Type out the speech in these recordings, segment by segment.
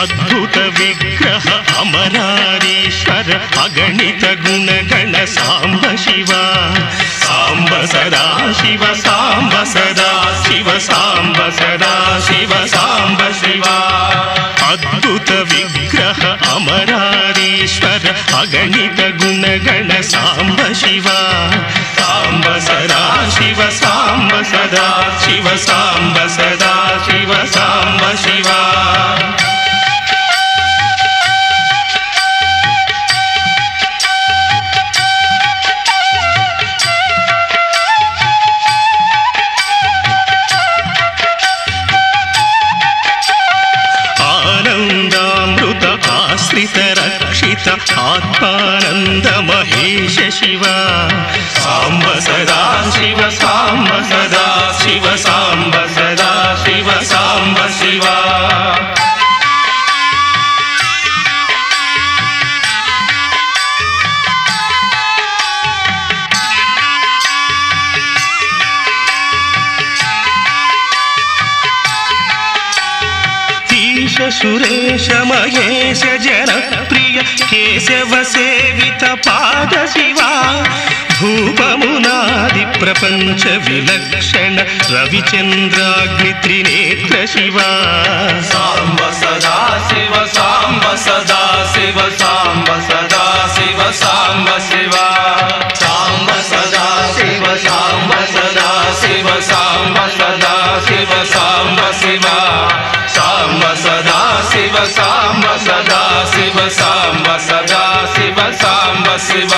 అద్భుత విగ్రహ అమరారీశ్వర అగణిత గుణగణ సాంబ శివ సాంబ సదా శివ సాంబ సదా శివ సాంబ సదా శివ సాంబ శివ అద్భుత విగ్రహ అమరారీశ్వర అగణిత గుణగణ సాంబ శివ సాంబ సదా శివ సాంబ సదా శివ సాంబ సదా శివ సాంబ శివ ఆనందామృత ఆశ్రిత రక్షిత ఆత్మానంద మహేశ శివ సాంబ సదా శివ సాంబ సదా శివ సాంబ సదా శివ సాంబ శివ ఈశ సురేశ మహేశ జనప్రియ కేశవ సేవిత పాద శివ భూపమునాది ప్రపంచ విలక్షణ రవిచంద్రాగ్ని త్రినేత్ర శివ సాంబ సదా శివ సాంబ సదా శివ సాంబ సదా శివ సాంబ శివ సాంబ సదా శివ సాంబ సదా శివ సాంబ సదా శివ సాంబ శివ సాంబ సదా శివ సాంబ సదా శివ సాంబ సదా శివ సాంబ శివ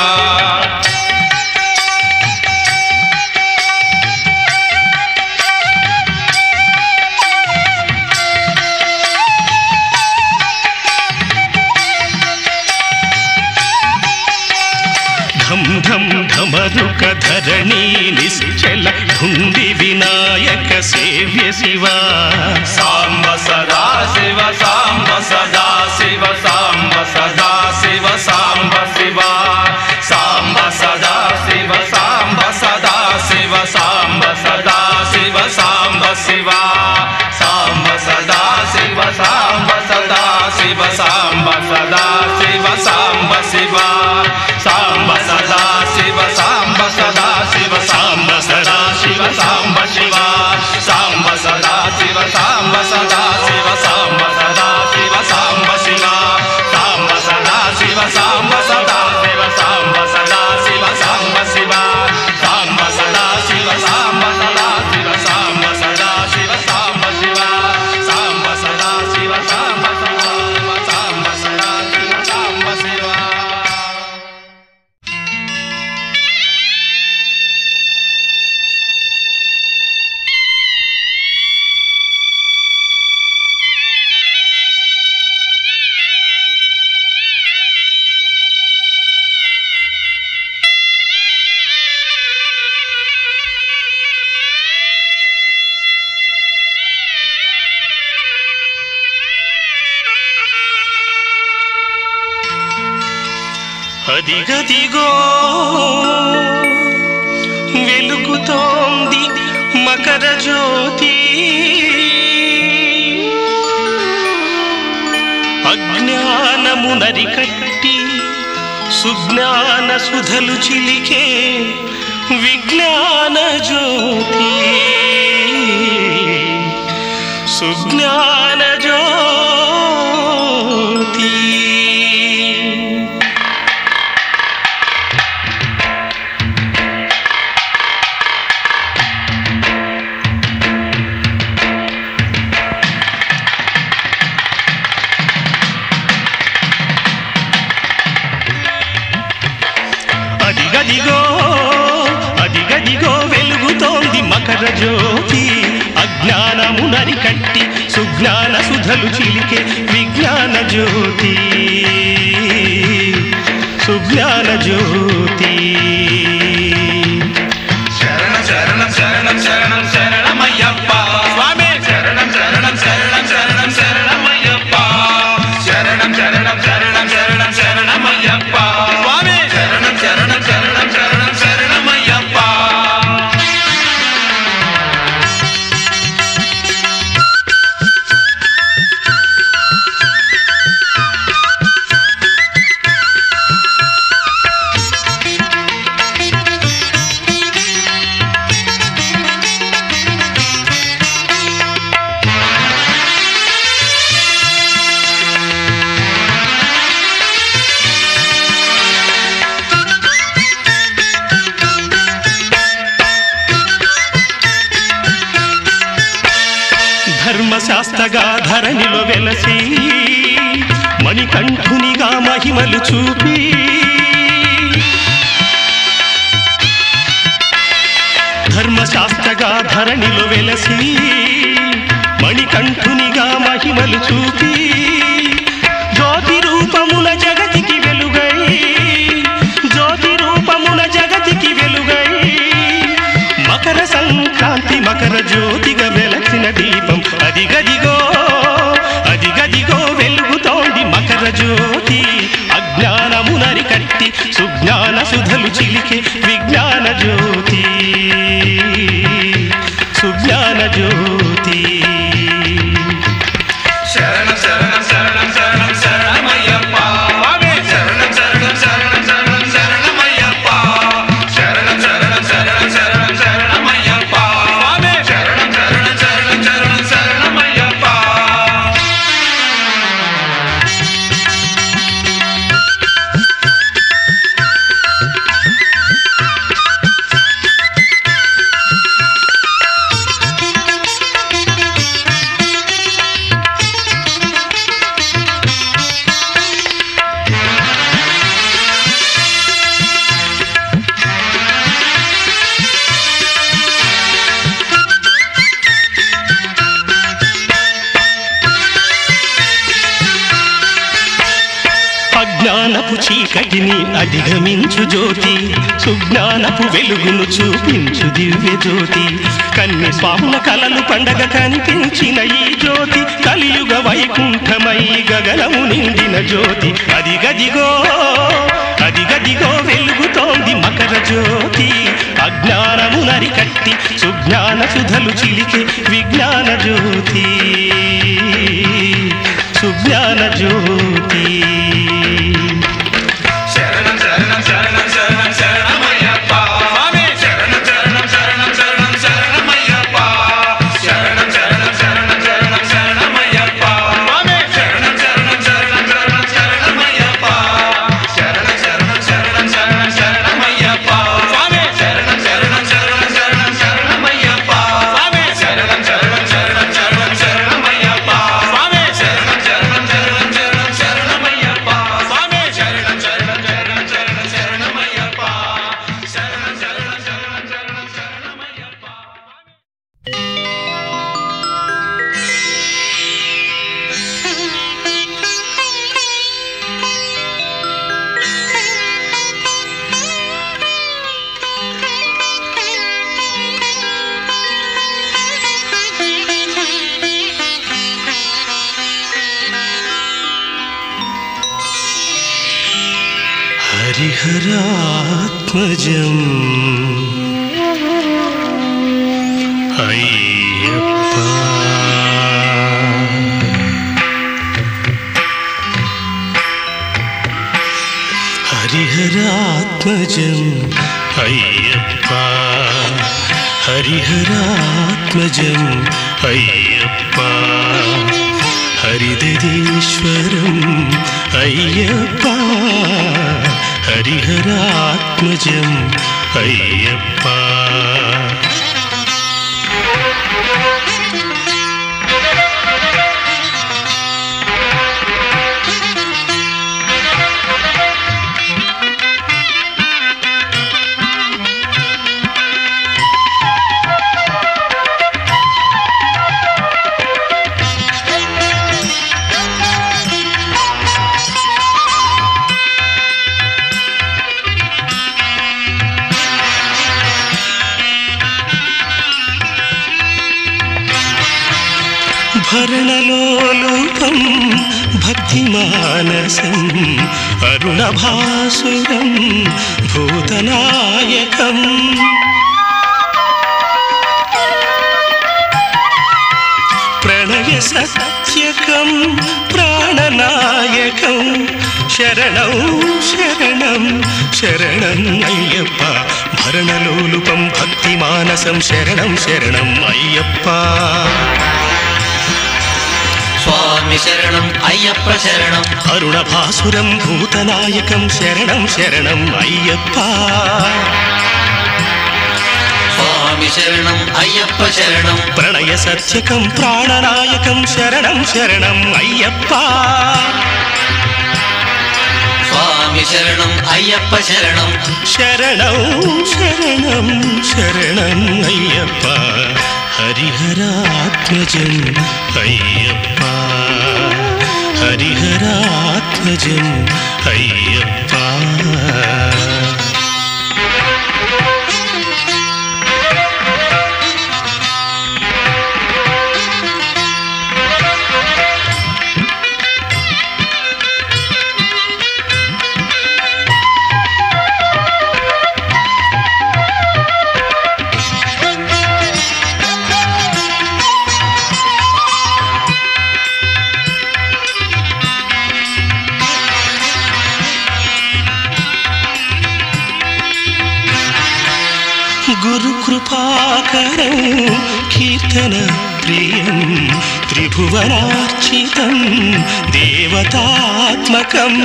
ఢం ఢం ఢమరుక ధరణి నిశ్చల ఢుండి వినాయక సేవ్య శివ సాంబ సదా శివ సాంబ సదా శివ సాంబ సదా శివ సాంబ శివ సాంబ సదా శివ సాంబ సదా శివ సాంబ సదా శివ సాంబ శివ సాంబ సదా శివ సాంబ సదా శివ సాంబ సదా శివ సాంబ శివ సాంబ సదా శివ సాంబ సదా శివ సాంబ సదా శివ సాంబ శివ సాంబ సదా శివ సాంబ సదా శివ సాంబ సదా శివ సాంబ శివ సాంబ సదా శివ సాంబ సదా శివ సాంబ సదా శివ సాంబ శివ సాంబ సదా శివ సాంబ సదా శివ సాంబ సదా శివ సాంబ శివ సాంబ సదా శివ సాంబ సదా శివ సాంబ సదా శివ సాంబ శివ అదిగదిగో వెలుగుతోంది మకర జ్యోతి అజ్ఞానము నరికట్టి సుజ్ఞాన సుధలు చిలికే విజ్ఞాన జ్యోతి సుజ్ఞాన జ్యోతి అదిగదిగో అదిగదిగో వెలుగుతోంది మకర జ్యోతి అజ్ఞానము నరికట్టి సుజ్ఞాన సుధలు చిలికే విజ్ఞాన జ్యోతి సుజ్ఞాన జ్యోతి శరణం శరణం శరణం శరణం శరణమయ్యప్ప స్వామి శరణం శరణం శరణం శరణం శరణమయ్యప్ప శరణం శరణం శరణం శరణం శరణమయ్యప్ప స్వామి శరణం శరణం శరణం శరణం శరణమయ్యప్ప ధర్మశాస్త్రగా ధరణిలో వెలసి మణికంఠునిగా మహిమలు చూపి ధర్మశాస్త్రగా ధరణిలో వెలసి మణికంఠునిగా మహిమలు చూపి జ్యోతి రూపముల జగతికి వెలుగై జ్యోతి రూపముల జగతికి వెలుగై మకర సంక్రాంతి మకర జ్యోతిగా వెలసిన దీపం అది గదిగో అది గదిగో వెలుగుతోంది మకర జ్యోతి అజ్ఞానమునరి కట్టి సుజ్ఞాన సుధలు చిలికే విజ్ఞాన జ్యోతి సుజ్ఞాన జ్యోతి శరణం శరణం శరణం శరణం శరణమయ్యప్ప స్వామి శరణం శరణం శరణం శరణం శరణమయ్యప్ప శరణం శరణం శరణం శరణం శరణమయ్యప్ప స్వామి శరణం శరణం శరణం శరణం శరణమయ్యప్ప అజ్ఞానపు చీకటిని అధిగమించు జ్యోతి సుజ్ఞానపు వెలుగును చూపించు దివ్య జ్యోతి కన్ని స్వాముల కలలు పండగ కనిపించిన ఈ జ్యోతి కలియుగ వైకుంఠమై గగనము నిండిన జ్యోతి అది గదిగో అది గదిగో వెలుగుతోంది మకర జ్యోతి అజ్ఞానము నరికట్టి సుజ్ఞాన సుధలు చిలికే విజ్ఞాన జ్యోతి సుజ్ఞాన జ్యోతి శరణం శరణం శరణం శరణం శరణమయ్యప్ప స్వామి శరణం శరణం శరణం శరణం శరణమయ్యప్ప శరణం శరణం శరణం శరణం శరణమయ్యప్ప స్వామి శరణం శరణం శరణం శరణం శరణమయ్యప్ప శరణం శరణం శరణం శరణం శరణమయ్యప్ప స్వామి శరణం శరణం శరణం శరణం శరణమయ్యప్ప స్వామి శరణం శరణం శరణం శరణం శరణమయ్యప్ప స్వామి శరణం శరణం శరణం శరణం శరణమయ్యప్ప స్వామి శరణం శరణం శరణం శరణం శరణమయ్యప్ప శరణం శరణం శరణం శరణం శరణమయ్యప్ప హరిహరాత్మజం అయ్యప్ప హరిహరాత్మజం అయ్యప్ప హరిహరాత్మజం అయ్యప్ప హరిదరీశ్వరం అయ్యప్ప హరిహరాత్మజం అయ్యప్ప భరణలోలుపం భక్తిమానసం అరుణభాసురం భూతనాయకం ప్రణయ సత్యకం ప్రాణనాయకం శరణం శరణం శరణం అయ్యప్ప భరణలోలుపం భక్తిమానసం శరణం శరణం అయ్యప్ప స్వామి శరణం అయ్యప్ప శరణం అరుణభాసురం భూతనాయకం శరణం శరణం అయ్యప్ప స్వామి శరణం అయ్యప్ప శరణం ప్రణయ సత్యకం ప్రాణనాయకం శరణం శరణం అయ్యప్ప స్వామి శరణం అయ్యప్ప శరణం శరణం శరణం శరణం అయ్యప్ప హరిహరాత్మజం అయ్యప్ప హరిహరాత్మజం అయ్యప్ప గురు కృపాకరం కీర్తన ప్రియం త్రిభువనార్చితం దేవతాత్మకం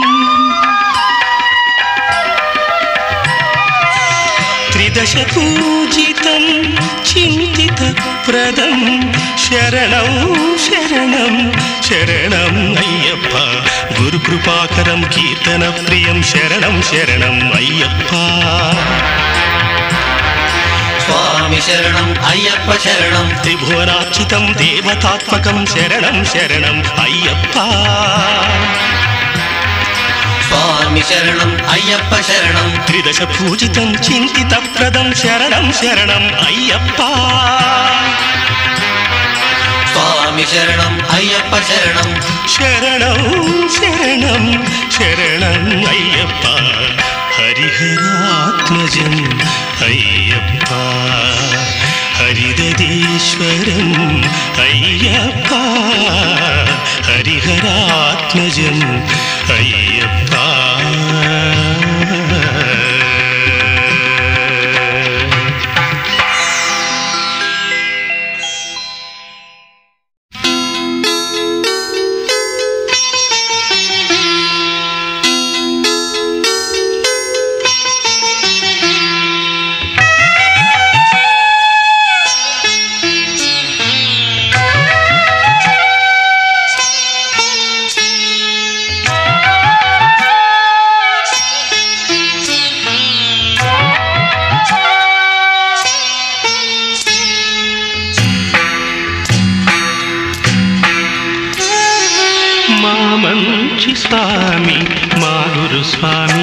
త్రిదశ పూజితం చింతిత ప్రదం శరణం శరణం శరణం అయ్యప్ప గురు కృపాకరం కీర్తన ప్రియం శరణం శరణం అయ్యప్ప స్వామి శరణం అయ్యప్ప శరణం త్రిభువనార్చితం దేవతాత్మకం శరణం శరణం అయ్యప్ప స్వామి శరణం అయ్యప్ప శరణం త్రిదశ పూజితం చింతిత ప్రదం శరణం శరణం అయ్యప్ప స్వామి శరణం అయ్యప్ప శరణం శరణం శరణం శరణం అయ్యప్ప హరిహరాత్మజం అయ్యప్ప హరిదీశ్వరం అయ్యప్ప హరిహరాత్మజం అయ్యప్ప మా మంచి స్వామి మా గురు స్వామి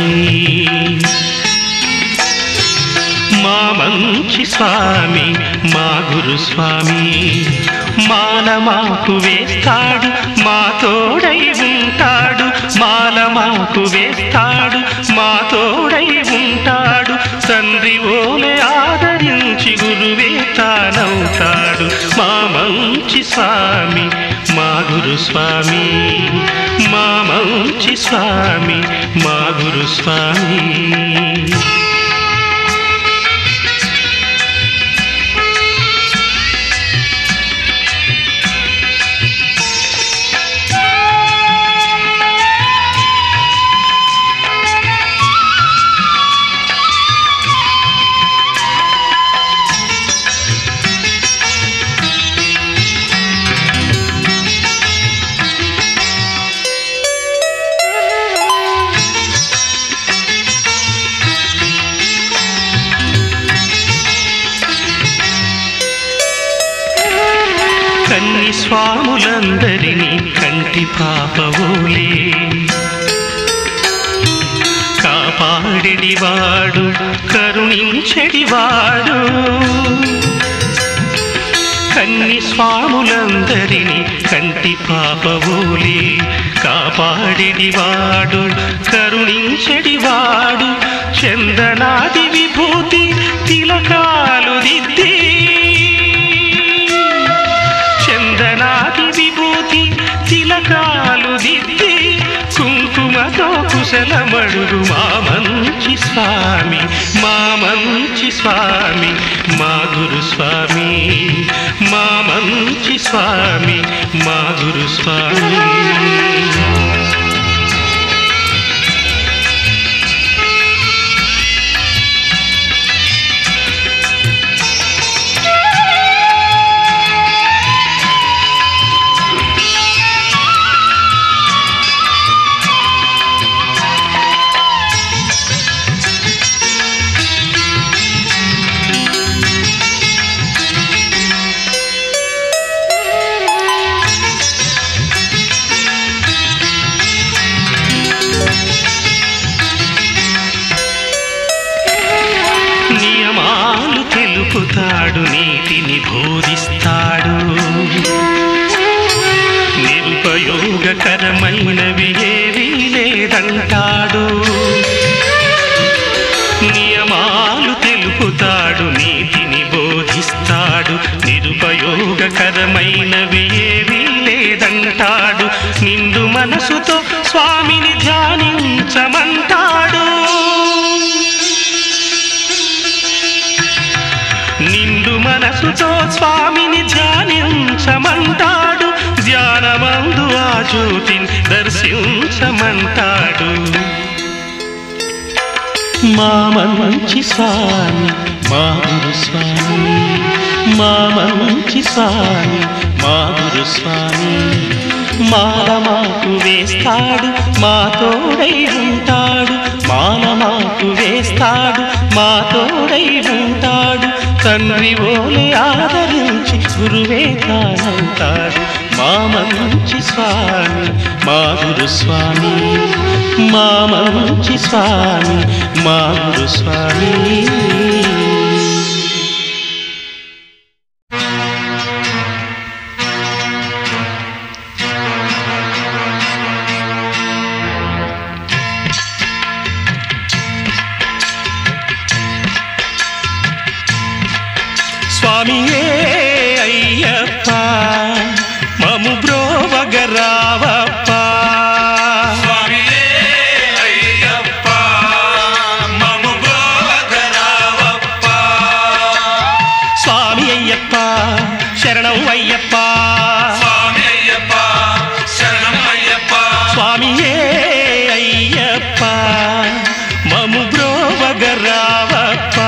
మా మంచి స్వామి మా గురు స్వామి మాల మాకు వేస్తాడు మా తోడై ఉంటాడు మాల మాకు వేస్తాడు మా తోడై ఉంటాడు తండ్రి ఓలే ఆదరించి గురువే తానవుతాడు మా మంచి స్వామి మా గురు స్వామి మా మంచి స్వామి మా గురు స్వామి కన్ని స్వాములందరినీ కంటి పాపవోలే కాపాడిడివాడు కరుణించడివాడు కన్ని స్వాములందరినీ కంటి పాపవోలే కాపాడిడివాడు కరుణించడివాడు చందనాది విభూతి తిలకాలు దిద్ది చందనాది విభూతి తిలకాలు దిద్ది కుంకుమతో కుశలమడుగు మా మంచి స్వామి మా మంచి స్వామి మా గురు స్వామి మా మంచి స్వామి మా గురు స్వామి తెలుపుతాడు నీతిని బోధిస్తాడు నిరుపయోగకరమైనవి ఏవీ లేదంటాడు నియమాలు తెలుపుతాడు నీతిని బోధిస్తాడు నిరుపయోగకరమైనవి ఏవీ లేదంటాడు నిండు మనసుతో స్వామిని ధ్యానించమంటాడు నిండు మనసుతో స్వామిని ధ్యానించమంటాడు ధ్యానమందు ఆ జ్యోతిని దర్శించమంటాడు మా మంచి స్వామి మా గురు స్వామి మా మంచి స్వామి మా గురు స్వామి మాల మాకు వేస్తాడు మా తోడై ఉంటాడు మాల మాకు వేస్తాడు మా తోడై ఉంటాడు తండ్రి ఓలే ఆదరించి గురువే తానంటాడు మా మంచి స్వామి మా గురు స్వామి మా మంచి స్వామి మా గురు స్వామి స్వామియే అయ్యప్ప మము బ్రోవగరావప్ప స్వామియే అయ్యప్ప మము బ్రోవగరావప్ప స్వామి అయ్యప్ప శరణం అయ్యప్ప స్వామి అయ్యప్ప శరణం అయ్యప్ప స్వామియే అయ్యప్ప మము బ్రోవగరావప్ప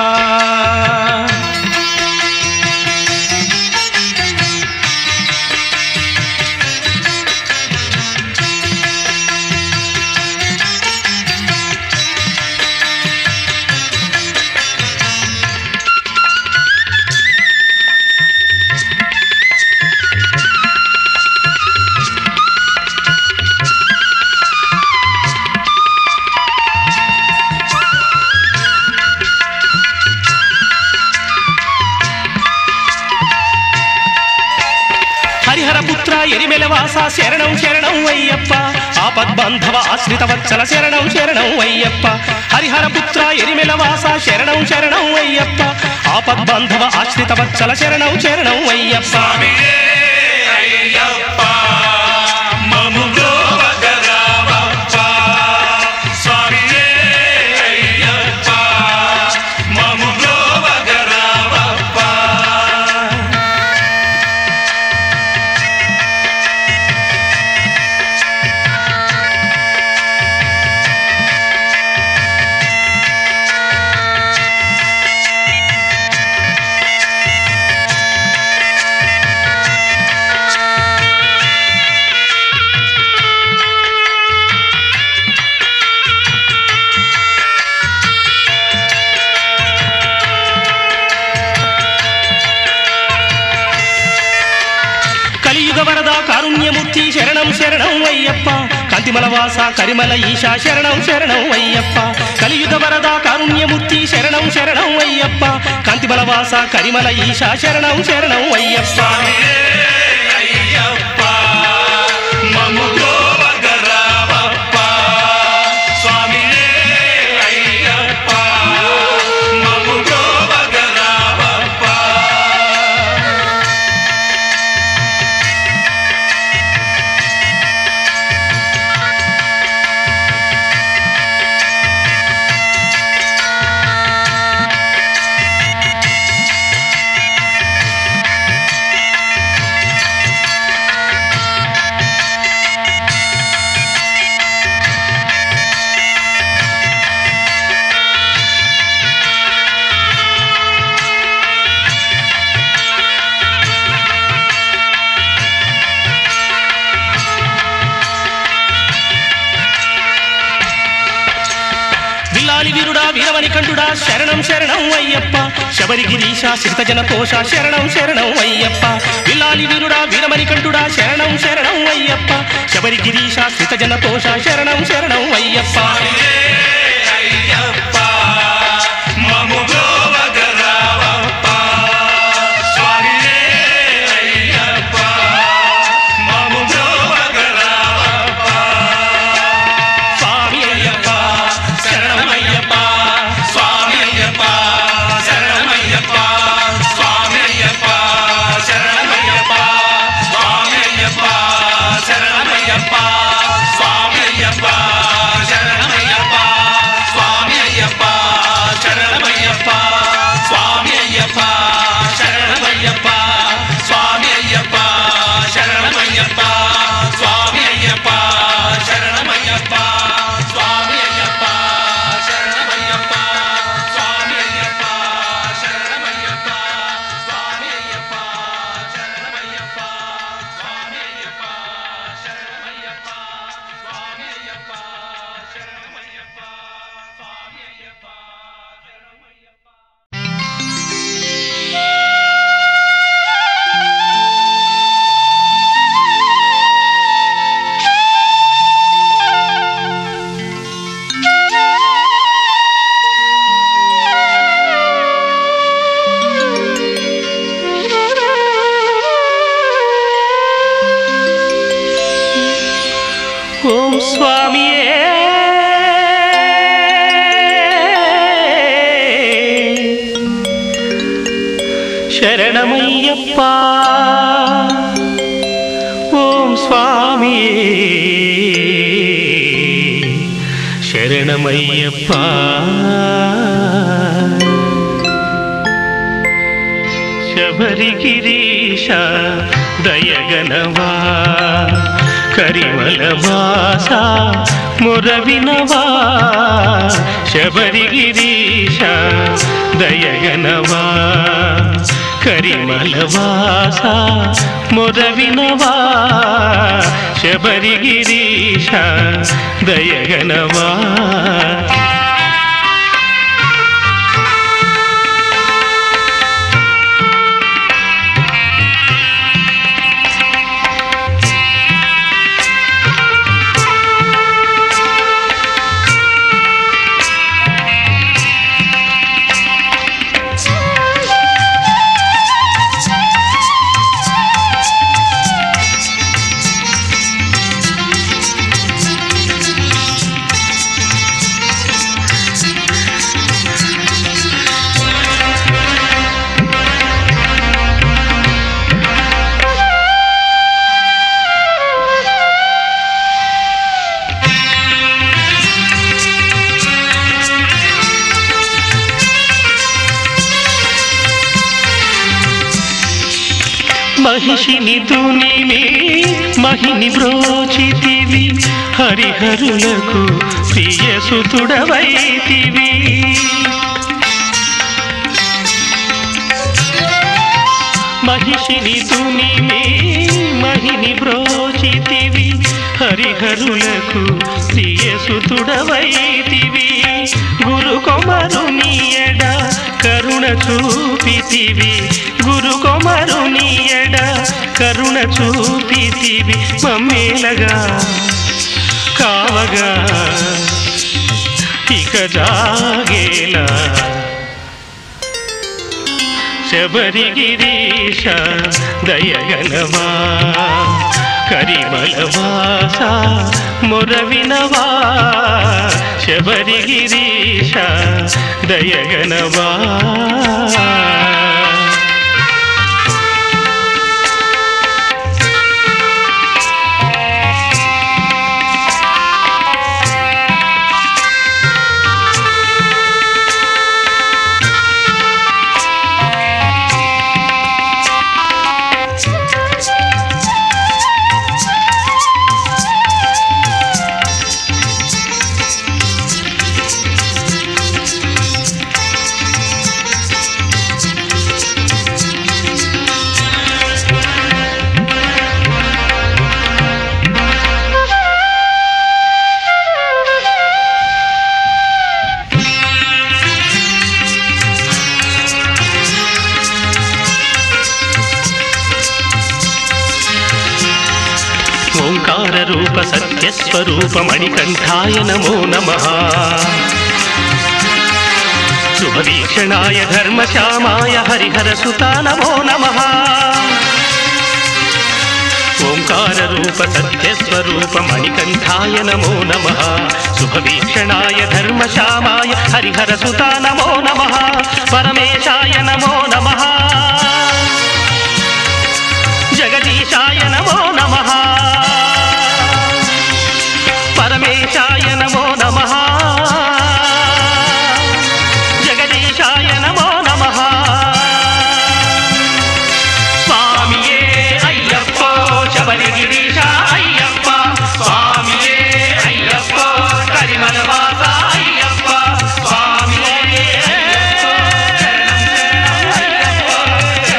హరిహర పుత్ర ఎరిమెల వాస శరణం శరణం అయ్యప్ప ఆపద్బంధవ ఆశ్రిత వత్సల శరణం శరణం అయ్యప్ప హరిహర పుత్ర ఎరిమెల వాస శరణం శరణం అయ్యప్ప ఆపద్బంధవ ఆశ్రిత వత్సల శరణం శరణం అయ్యప్ప స్వామియే అయ్యప్ప మము బ్రోవగరావప్ప స్వామియే అయ్యప్ప మము బ్రోవగరావప్ప కలియుగ వరద కారుణ్యమూర్తి శరణం శరణం అయ్యప్ప కాంతిమల వాస కరిమల ఈశా శరణం శరణం అయ్యప్ప కలియుగ వరద కారుణ్యమూర్తి శరణం శరణం అయ్యప్ప కాంతిమల వాస కరిమల ఈశా శరణం శరణం అయ్యప్ప స్వామియే అయ్యప్ప మము బ్రోవగరావప్ప స్వామియే అయ్యప్ప మము బ్రోవగరావప్ప విల్లాలి వీరుడా వీరమణి కంఠుడా శరణం శరణం అయ్యప్ప శబరిగిరీశ సిరితజన కోశ శరణం శరణం అయ్యప్ప విల్లాలి వీరుడా వీరమణి కంఠుడా శరణం శరణం అయ్యప్ప శబరిగిరీశ సిరితజన కోశ శరణం శరణం అయ్యప్ప స్వామియే అయ్యప్ప మము బ్రోవగరావప్ప శరణమయ్యప్ప ఓం స్వామి శరణమయ్యప్ప శబరిగిరీశ దయగనవా కరిమల వాస మురవినవా శబరిగిరీశ దయగనవా కరిమల వాస మురవినవా శబరిగిరీశ దయగనవా మహిషిని తునిమి మహిని బ్రోచితివి హరిహరులకు ప్రియసుతుడవైతివి మహిషిని తునిమి మహిని బ్రోచితివి హరిహరులకు ప్రియసుతుడవైతివి గురు కొమరుని ఎడ కరుణ చూపితివి గురు కొమరుని ఎడ కరుణ చూపితివి మమ్మేలగా కావగా ఇక జాగేలా శబరిగిరీశ దయగనవా కరిమలవాస మొరవినవా శబరిగిరీశ దయగనవా ఓంకార రూప సత్యస్వరూప మణికంఠాయ నమో నమ శుభవీక్షణాయ ధర్మశ్యామాయ హరిహర సుతా నమో నమ ఓంకార రూప సత్యస్వరూప మణికంఠాయ నమో నమ శుభవీక్షణాయ ధర్మశ్యామాయ హరిహర సుతా నమో నమ పరమేశాయ నమో నమ జగదీశాయ నమో నమ పరమేశాయ నమో నమ జగదీశాయ నమో నమ స్వామియే అయ్యప్ప శబరిగిరీశ అయ్యప్ప స్వామియే అయ్యప్ప కరిమలవాస అయ్యప్ప స్వామియే అయ్యప్ప శరణం శరణం అయ్యప్ప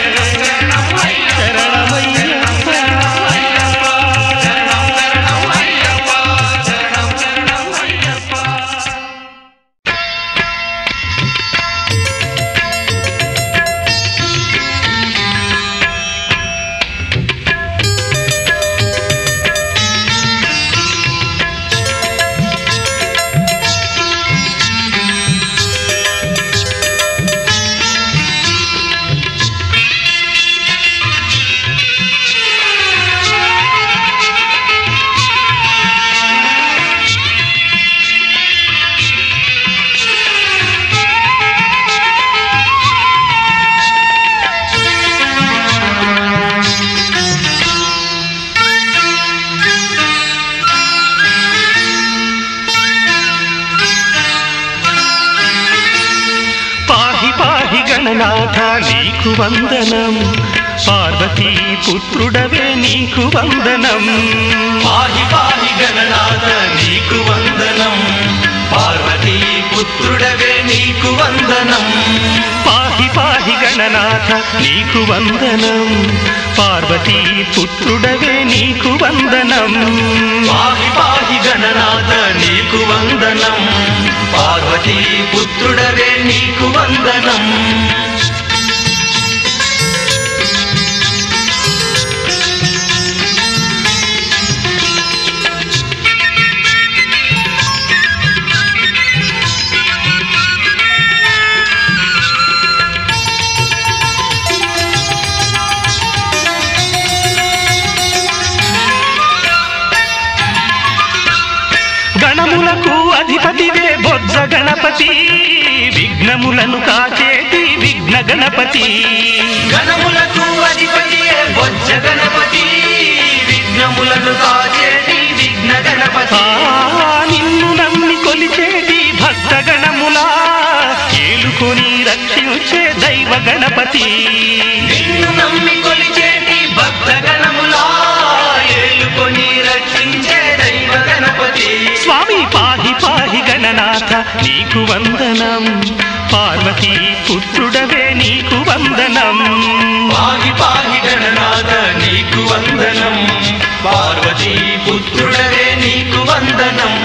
గణనాథ నీకు వందనం పార్వతీ పుత్రుడవే నీకు వందనం పాహి పాహి గణనాథ నీకు వందనం పార్వతీ పుత్రుడవే నీకు వందనం పాహి పాహి గణనాథ నీకు వందనం పార్వతీ పుత్రుడవే నీకు వందనం పాహి పాహి గణనాథ నీకు వందనం పార్వతీ పుత్రుడవే నీకు వందనం గణములకు అధిపతివే బొజ్జ గణపతి విఘ్నములను కాచేటి విఘ్న గణపతి గణములకు అధిపతియే బొజ్జ గణపతి విఘ్నములను కాచేటి విఘ్న గణపతి ఆ నిన్ను నమ్మి కొలిచేటి భక్త గణములా ఏలుకొని రక్షించే దైవ గణపతి నిన్ను నమ్మి కొలిచేటి భక్త గణములా ఏలుకొని రక్షించే దైవ గణపతి స్వామి పాహి పాహి గణనాథ నీకు వందనం పార్వతీ పుత్రుడవే నీకు వందనం పాహి పాహి గణనాథ నీకు వందనం పార్వతీ పుత్రుడవే నీకు వందనం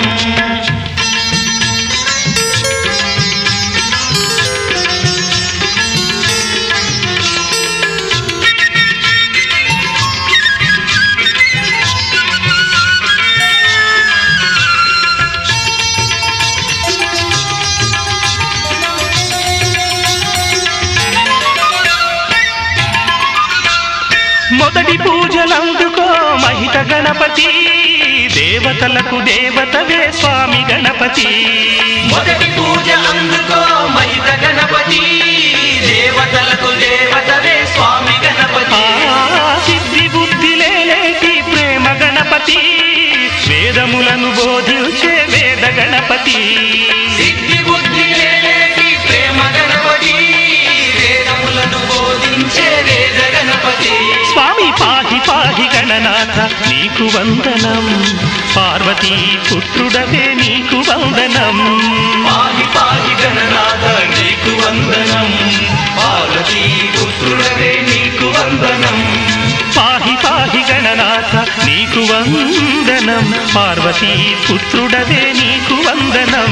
మొదటి పూజలందుకో మహిత గణపతి దేవతలకు దేవతవే స్వామి గణపతి మొదటి పూజ అందుకో మహిత గణపతి దేవతలకు దేవతవే స్వామి గణపతి ఆ సిద్ధి బుద్ధి లేలేటి ప్రేమ గణపతి వేదములను బోధించే వేద గణపతి సిద్ధి బుద్ధి లేలేటి ప్రేమ గణపతి వేదములను బోధించే వేద గణపతి స్వామి పాహి పాహి గణనాథ నీకు వందనం పార్వతీ పుత్రుడవే నీకు వందనం పాహి పాహి గణనాథ నీకు వందనం పార్వతీ పుత్రుడవే నీకు వందనం పాహి పాహి గణనాథ నీకు వందనం పార్వతీ పుత్రుడవే నీకు వందనం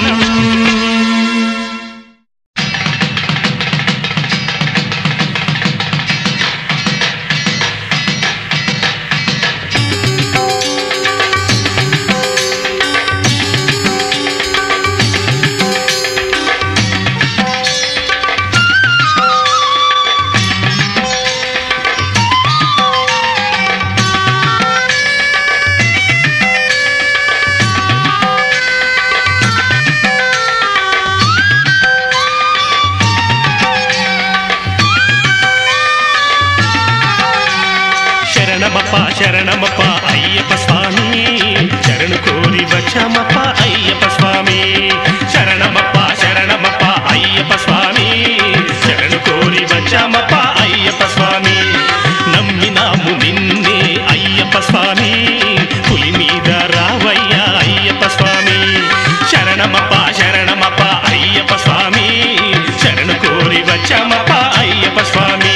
శరణమప్ప శరణమప్ప అయ్యప్ప స్వామి శరణు కోరి వచ్చామప్ప అయ్యప్ప స్వామి శరణమప్ప శరణమప్ప అయ్యప్ప స్వామి శరణు కోరి వచ్చామప్ప అయ్యప్ప స్వామి నమ్మినాము నిన్నే అయ్యప్ప స్వామి పులి మీద రావయ్య అయ్యప్ప స్వామి శరణమప్ప శరణమప్ప అయ్యప్ప స్వామి శరణు కోరి వచ్చామప్ప అయ్యప్ప స్వామి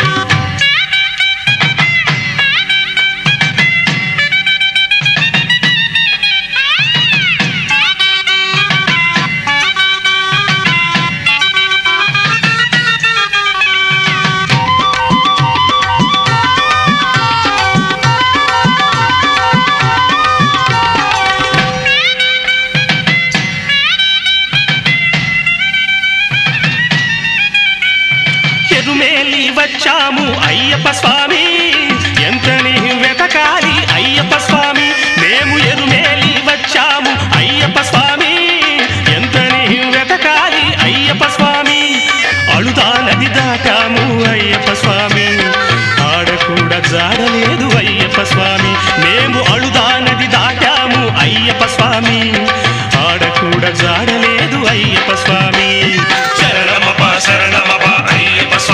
ఎరుమేలి వచ్చాము అయ్యప్ప స్వామి ఎంతని వెతకాలి అయ్యప్ప స్వామి మేము ఎరుమేలి వచ్చాము అయ్యప్ప స్వామి ఎంతని వెతకాలి అయ్యప్ప స్వామి అழுదా నది దాటాము అయ్యప్ప స్వామి ఆడ కూడా జాడలేదు అయ్యప్ప స్వామి మేము అழுదా నది దాటాము అయ్యప్ప స్వామి ఆడ కూడా జాడలేదు అయ్యప్ప స్వామి శరణమప శరణమప అయ్యప్ప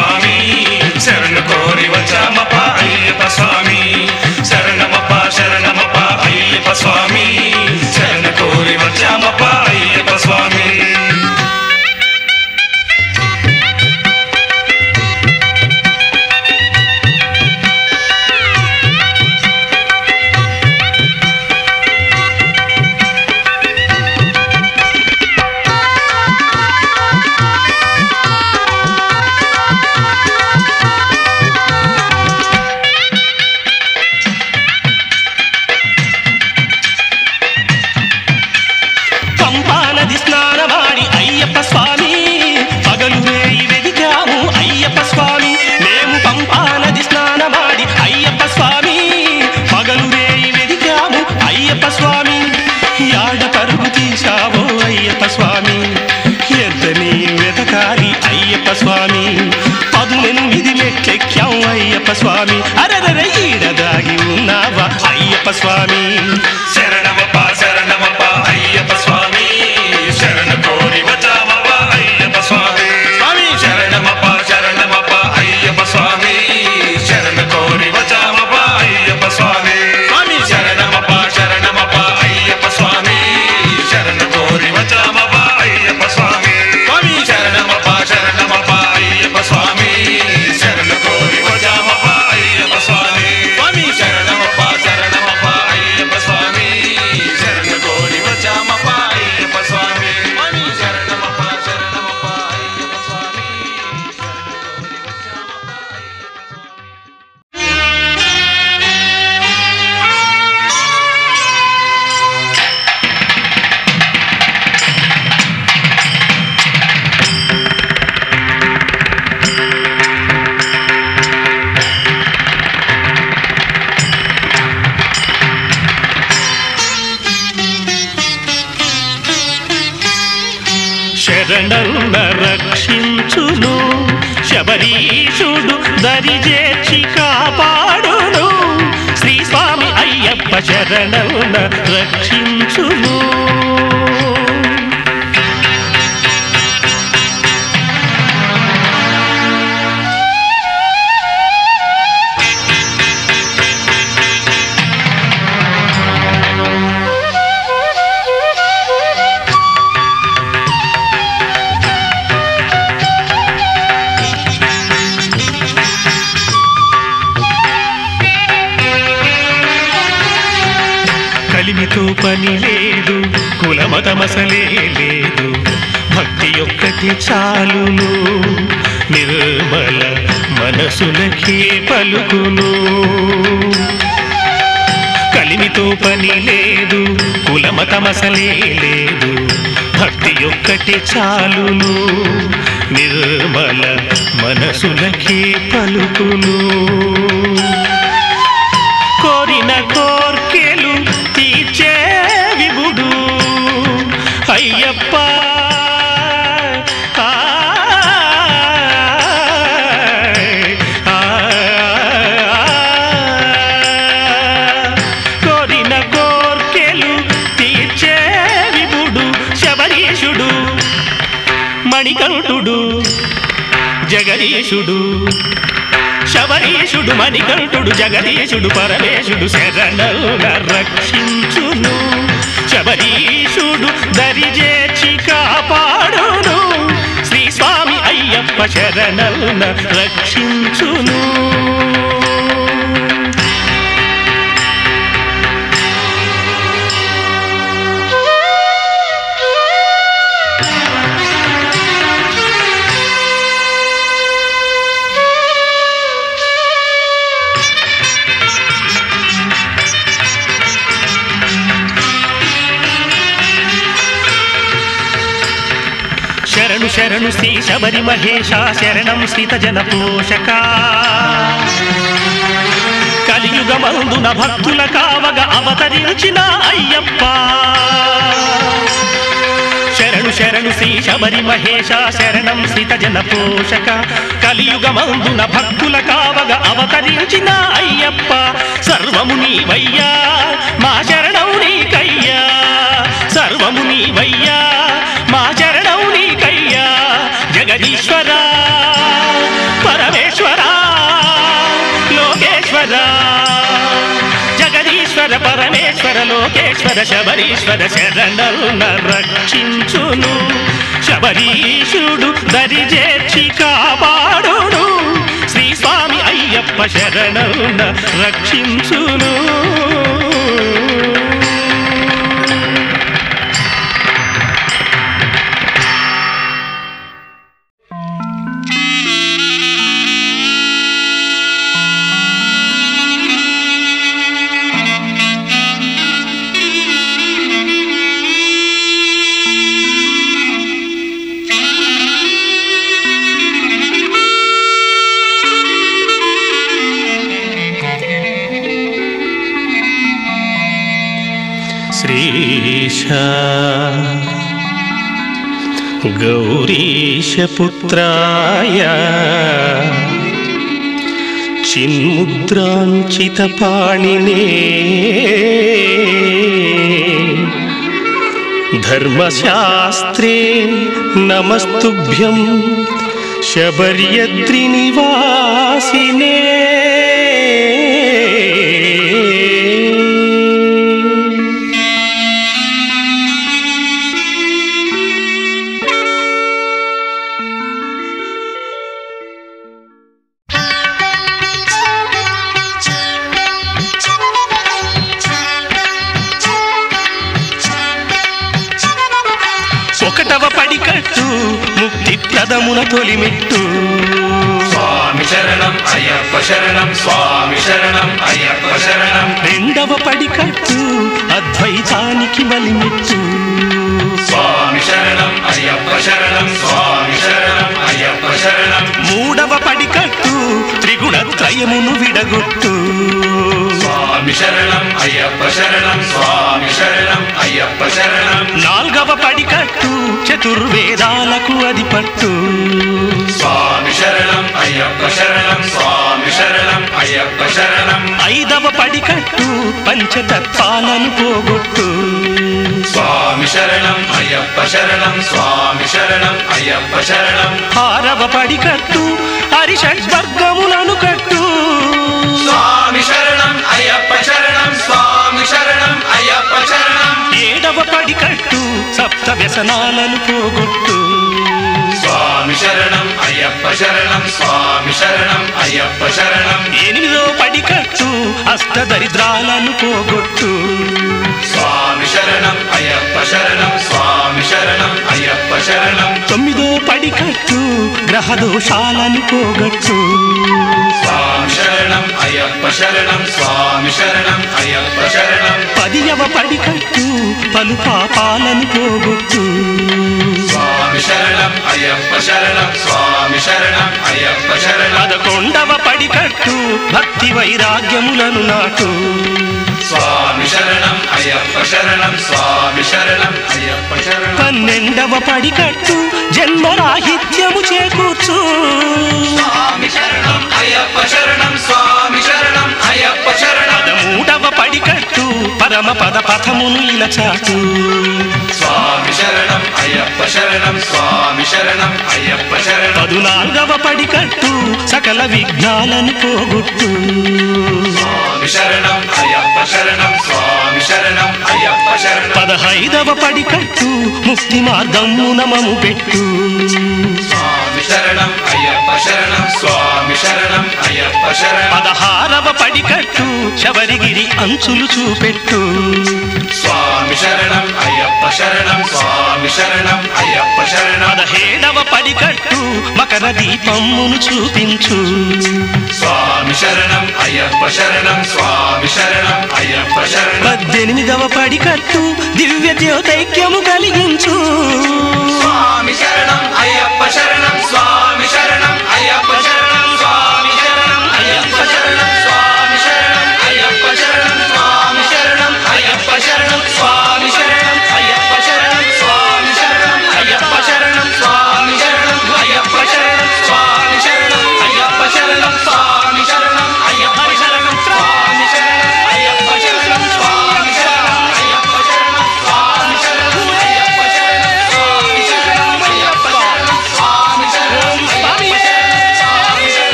వచ్చామప్ప అయ్యప్ప స్వామి శరణమప్ప శరణమప్ప అయ్యప్ప స్వామి శరణ కోరి వచ్చామప్ప అయ్యప్ప స్వామి పంపా నది స్నానమాడి అయ్యప్ప స్వామి పగలు రేయి వెదికాము అయ్యప్ప స్వామి మేము పంపా నది స్నానమాడి అయ్యప్ప స్వామి పగలు రేయి వెదికాము అయ్యప్ప స్వామి యాడ పరుగు తీశావో అయ్యప్ప స్వామి ఎంత నీ వెతకాలి అయ్యప్ప స్వామి పదునెనిమిది మెట్లెక్కాం అయ్యప్ప స్వామి అరరర ఈడ దాగి ఉన్నావా అయ్యప్ప స్వామి శరణమప్ప శరణమప్ప అయ్యప్ప స్వామి శరణ కోరి వచ్చామప్ప అయ్యప్ప స్వామి స్వామి శరణమప్ప శరణమప్ప అయ్యప్ప స్వామి శరణ కోరి వచ్చామప్ప అయ్యప్ప స్వామి స్వామి శరణమప్ప శరణమప్ప అయ్యప్ప స్వామి శరణ కోరి వచ్చామప్ప అయ్యప్ప స్వామి స్వామి శరణమప్ప శరణమప్ప అయ్యప్ప స్వామి శరణ కోరి వచ్చామప్ప అయ్యప్ప స్వామి స్వామి శరణమప్ప శరణమప్ప అయ్యప్ప స్వామి శరణ కోరి వచ్చామప్ప అయ్యప్ప స్వామి శరణమప్ప శరణమప్ప అయ్యప్ప స్వామి శరణ కోరి వచ్చామప్ప అయ్యప్ప స్వామి శరణన్న రక్షించును శబరీషుడు దరిజేర్చి కాపాడును శ్రీ స్వామి అయ్యప్ప శరణన్న రక్షించును కలిమితో పని లేదు కులమతమసలే లేదు భక్తి ఒక్కటి చాలును నిర్మల మనసులకే పలుకును కలిమితో పని లేదు కులమతమసలే లేదు భక్తి ఒక్కటి చాలును నిర్మల మనసులకే పలుకును కోరిన కోర్కెలు తీర్చే విభుడు అయ్యప్ప ఆ, ఆ, కోరిన కోర్కెలు తీర్చే విభుడు శబరీషుడు మణికంఠుడు జగదీశుడు శబరీషుడు మణికంఠుడు జగదీశుడు పరమేశుడు శరణుల రక్షించును శబరీషుడు దరిజేర్చి కాపాడును శ్రీ స్వామి అయ్యప్ప శరణుల రక్షించును శరణు శరణు శ్రీ శబరి మహేశ శరణం శ్రీత జన పోషక కలియుగమందున భక్తుల కావగ అవతరించిన అయ్యప్ప శరణు శరణు శ్రీ శబరి మహేశ శరణం శ్రీత జన పోషక కలియుగమందున భక్తుల కావగ అవతరించిన అయ్యప్ప సర్వము నీవయ్యా మా శరణం నీకయ్యా సర్వము నీవయ్యా మా శరణం నీకయ్యా జగదీశ్వరా పరమేశ్వరా పరమేశ్వర లోకేశ్వర శబరీశ్వర శరణున రక్షించును శబరీశుడు దరిజేర్చి కాపాడును శ్రీ స్వామి అయ్యప్ప శరణున రక్షించును శ్రీశ గౌరీశపుత్రాయ చిన్ముద్రాంచితపాణినే ధర్మశాస్త్రే నమస్తుభ్యం శబర్యద్రినివాసినే ఒకటవ పడికట్టు ముక్తి ప్రదమున తొలిమెట్టు స్వామి శరణం అయ్యప్ప శరణం స్వామి శరణం అయ్యప్ప శరణం రెండవ పడికట్టు అద్వైతానికి బలిమెట్టు స్వామి శరణం అయ్యప్ప శరణం స్వామి శరణం అయ్యప్ప శరణం మూడవ పడికట్టు త్రిగుణ త్రయమును విడగొట్టు స్వామి శరణం అయ్యప్ప శరణం స్వామి శరణం అయ్యప్ప శరణం నాల్గవ పడికట్టు చతుర్వేదాలకు అదిపట్టు స్వామి శరణం అయ్యప్ప శరణం స్వామి శరణం అయ్యప్ప శరణం ఐదవ పడికట్టు పంచతత్వాలను పోగొట్టు స్వామి శరణం అయ్యప్ప శరణం స్వామి శరణం అయ్యప్ప శరణం ఆరవ పడికట్టు హరిషడ్వర్గములను కట్టు స్వామి శరణం అయ్యప్ప శరణం స్వామి శరణం అయ్యప్ప శరణం ఏడవ పడికట్టు సప్త వ్యసనాలను పోగొట్టు స్వామి శరణం అయ్యప్ప శరణం స్వామి శరణం అయ్యప్ప శరణం ఎనిమిదో పడికట్టు అష్ట దరిద్రాలను పోగొట్టు స్వామి శరణం అయ్యప్ప శరణం స్వామి శరణం అయ్యప్ప శరణం తొమ్మిదో పడికట్టు గ్రహ దోషాలను పోగొట్టు స్వామి శరణం అయ్యప్ప శరణం స్వామి శరణం అయ్యప్ప శరణం పదియవ పడికట్టు పలు పాపాలను పోగొట్టు స్వామి శరణం అయ్యప్ప శరణం స్వామి శరణం అయ్యప్ప శరణం పదకొండవ పడికట్టు భక్తి వైరాగ్యములను నాటు స్వామి శరణం అయ్యప్ప శరణం స్వామి శరణం అయ్యప్ప శరణం పన్నెండవ పడికట్టు జన్మరాహిత్యము చేకూర్చు స్వామి శరణం అయ్యప్ప శరణం స్వామి శరణం అయ్యప్ప శరణం పదమూడవ పడికట్టు పరమ పద పథమును ఇలా చాటు స్వామి శరణం అయ్యప్ప శరణం స్వామి శరణం అయ్యప్ప శరణం పదునాలుగవ పడికట్టు సకల విఘ్నాలను పోగొట్టు స్వామి శరణం అయ్యప్ప శరణం స్వామి శరణం అయ్యప్ప శరణం పదహైదవ పడికట్టు ముక్తి మార్గమున మము పెట్టు స్వామి శరణం అయ్యప్ప శరణం స్వామి శరణం అయ్యప్ప శరణం పదహారవ పడికట్టు శబరిగిరి అంచులు చూపెట్టు స్వామి శరణం అయ్యప్ప శరణం స్వామి శరణం అయ్యప్ప శరణం పదహేడవ పడికట్టు మకర దీపమును చూపించు స్వామి శరణం అయ్యప్ప శరణం స్వామి శరణం అయ్యప్ప శరణం పద్దెనిమిదవ పడికట్టు దివ్య జ్యోతైక్యము కలిగించు స్వామి శరణం అయ్యప్ప శరణం స్వామి శరణం అయ్యప్ప